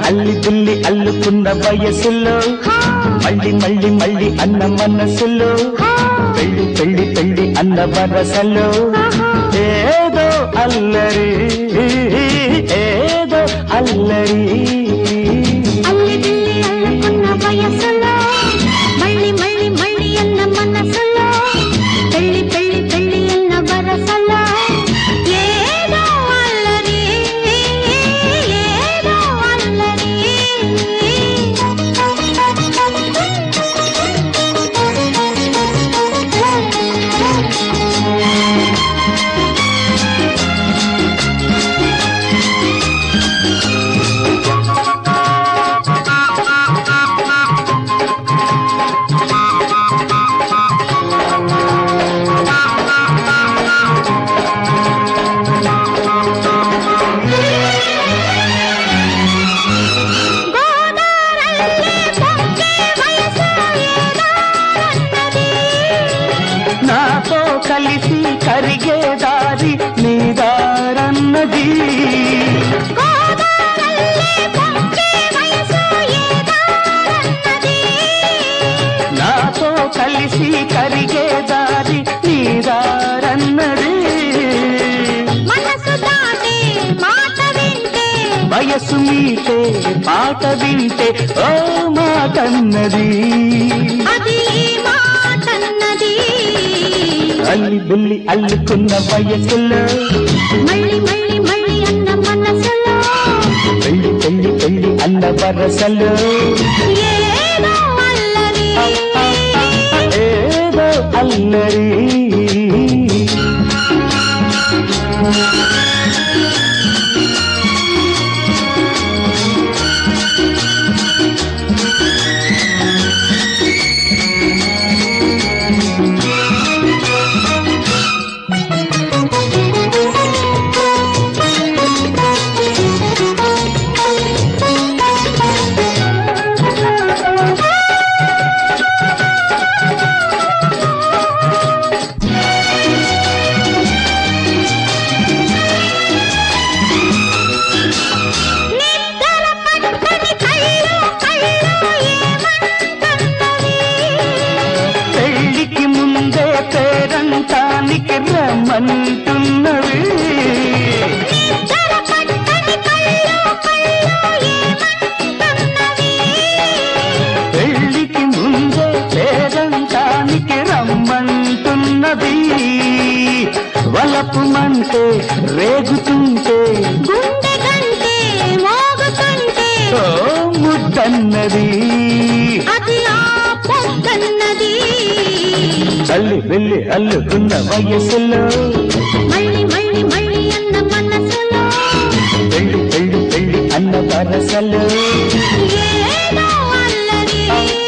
అల్లి బిల్లి అల్లుకున్న వయసులో మళ్ళీ మళ్ళీ మళ్ళీ అన్న మనసులో పెళ్లి పెళ్లి పెళ్లి అన్న వరసలో ఏదో అల్లరి ఏదో అల్లరి అల్లి బిల్లి అల్లుకున్న వయసులో మళ్ళీ మళ్ళీ మళ్ళీ అన్న మనసులో పెళ్లి పెళ్లి పెళ్లి అన్న వరసలో ఏదో అల్లరి ఏదో అల్లరి గోదారల్లే పొంగే వయసు ఏదో అన్నది నాతో కలిసి కరిగే దారి నీదారన్నది గోదారల్లే పొంగే వయసు ఏదో అన్నది నాతో కలిసి కరిగే దారి నీదారన్నది మనసు దాటే మాట వింటే వయసు మీటే పాట వింటే ఓ మాటన్నది అది ఈ మాటన్నది అల్లి బుల్లి అల్లుకున్న వయసులో మళ్ళీ మళ్ళీ మళ్ళీ అన్న మనసులో పెళ్లి పెళ్లి పెళ్లి అన్న వరసలో ఏదో అల్లరి ఏదో అల్లరి నిద్ర పట్టని కళ్ళు కళ్ళు ఏమంటున్నవి పెళ్లికి ముందే పేరంటానికి రమ్మంటున్నవి నిద్ర పట్టని కళ్ళు కళ్ళు ఏమంటున్నవి పెళ్లికి ముందే పేరంటానికి రమ్మంటున్నది వలపుమంటే రేగుతుంటే గుండె గంటే మోగుతుంటే ఓ ముద్దన్నది అది ఆ పొద్దన్నది తల్లి వెళ్ళి అల్లుకున్న వయసులో మళ్ళీ మళ్ళీ మళ్ళీ అన్న మనసులో పెళ్లి పెళ్లి పెళ్లి అన్న వరసలో ఏదో అల్లరి